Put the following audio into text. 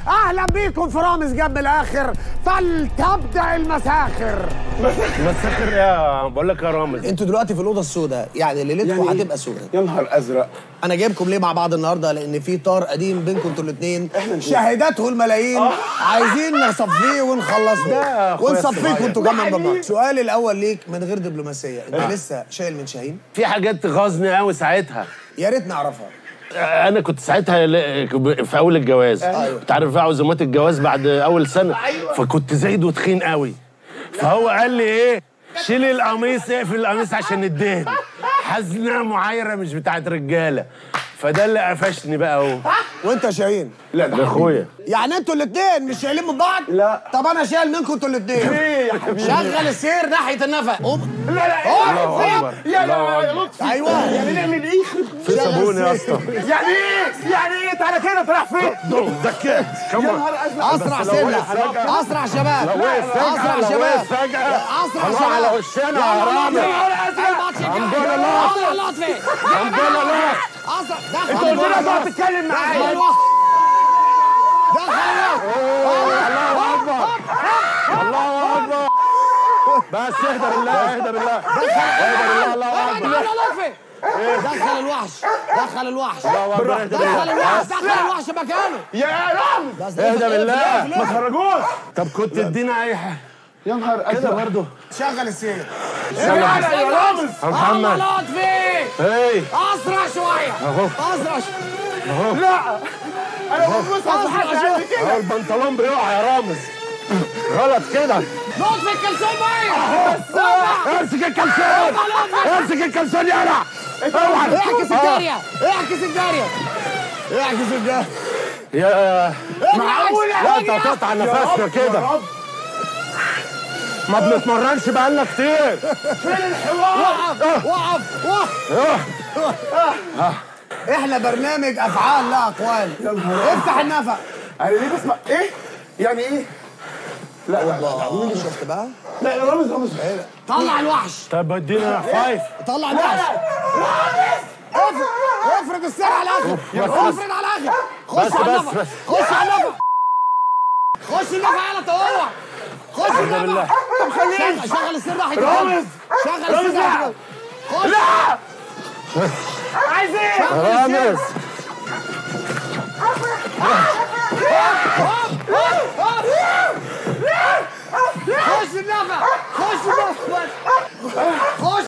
اهلا بيكم في رامز جنب الاخر فلتبدا المساخر مساخر يا بقول لك يا رامز انتوا دلوقتي في الاوضه السوداء يعني ليلتكم يعني إيه؟ هتبقى سوداء يا نهار ازرق انا جايبكم ليه مع بعض النهارده لان في طار قديم بينكم انتوا الاثنين إحنا نشوف. شهاداته الملايين عايزين نصفيه ونخلصه ده أخويا ونصفيكم الصغير. انتوا كمان ببعض السؤال الاول ليك من غير دبلوماسيه انت لسه شايل من شاهين في حاجات تغاظني قوي ساعتها يا ريت نعرفها انا كنت ساعتها ل- في اول الجواز أيوة. انت عارف بقى عزومات الجواز بعد اول سنه فكنت زايد وتخين قوي فهو قال لي ايه شيل القميص اقفل القميص عشان الدهن حزنه معايره مش بتاعت رجاله فده اللي قفشني بقى اهو وانت يا شاهين لا لا ده اخويا يعني انتوا الاثنين مش شايلين من بعض لا. طب انا شايل منكم انتوا الاثنين ايه يا حبيبي شغل السير ناحيه النفق قوم لا لا أوه، إيه؟ أكبر. يا لا الله يا لطفي ايوه يعني نعمل ايه في صابون يا اسطى يعني ايه يعني ايه تعالى كده طلع فين ده كده يا كمان نهار ازرق اسرع بس لو سنه وقف فجأة. اسرع شباب لو وقف فجأة اسرع لو شباب وقف فجأة اسرع الله شباب على وشنا يا رامز الحمد لله. لطفي الحمد لله اسرع دخل انت قلت لي الوقت. تقعد تتكلم دخل معايا الوقت دخل الوقت الله اكبر الله اكبر بس اهدى بالله اهدى بالله اهدى بالله الله اكبر دخل لطفي دخل الوحش دخل الوحش الله اكبر اهدى دخل بالله الوحش دخل الوحش مكانه يا رامز بس اهدى بالله. ما تخرجوش طب كنت ادينا اي حاجه يا نهار كده ازرق برضه شغل السير تعالى يا رامز يا محمد لطفي ايه اسرع شويه اهو اسرع شويه لا انا ببص على حد أسرع قد كده اهو البنطلون بيقع يا رامز غلط كده لطفي الكلسون ميه امسك الكلسون امسك الكلسون يا انا اوعى اعكس الجاريه اعكس الجاريه اعكس الجاريه يا معقوله لا انت هتقطع نفسنا كده ما بنتمرنش بقالنا كتير وقف وقف وقف احنا برنامج افعال لا اقوال افتح النفق انا ليه بسمع ايه يعني ايه لا لا لا شفت بقى لا يا رامز رامز طلع الوحش طب ادينا فايف طلع الوحش افرد افرد السر على الاخر افرد على الاخر خش بس- على بس- النفق بس. خش على النفق خش النفق يلا تطوع خش بالله. النفق طب خليني شغل شغل السر ناحيه رامز. شغل رامز السر لا. ناحيه خش لا عايز ايه رامز خش النفق خش النفق خش